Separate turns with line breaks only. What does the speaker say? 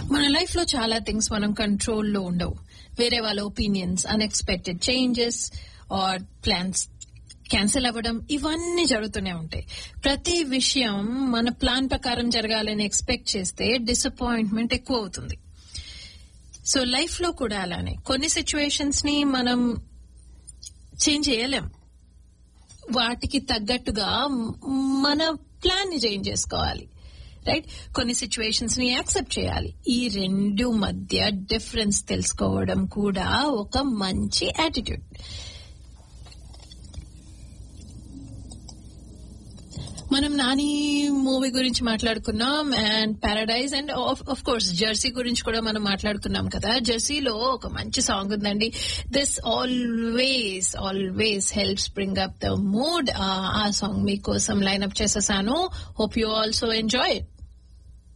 మన లైఫ్ లో చాలా థింగ్స్ మనం కంట్రోల్ లో ఉండవు వేరే వాళ్ళ opinions unexpected changes or plans cancel అవ్వడం ఇవన్నీ జరుగుతూనే ఉంటాయి ప్రతి విషయం మన ప్లాన్ ప్రకారం జరగాలని ఎక్స్పెక్ట్ చేస్తే డిసప్పాయింట్మెంట్ ఎక్కువ అవుతుంది సో లైఫ్ లో కూడా అలానే కొన్ని సిచ్యువేషన్స్ ని మనం చేంజ్ చేయలేం వాటికి తగ్గట్టుగా మన ప్లాన్ ని చేంజ్ చేసుకోవాలి రైట్ కొన్ని సిచ్యువేషన్స్ ని యాక్సెప్ట్ చేయాలి ఈ రెండు మధ్య డిఫరెన్స్ తెలుసుకోవడం కూడా ఒక మంచి యాటిట్యూడ్ మనం నాని మూవీ గురించి మాట్లాడుకున్నాం and Paradise and of course Jersey గురించి కూడా మనం మాట్లాడుకున్నాం కదా జెర్సీలో ఒక మంచి సాంగ్ ఉందండి this always always helps bring up the mood ఆ సాంగ్ మీకోసం లైన్ అప్ చేసేసాను hope you also enjoy it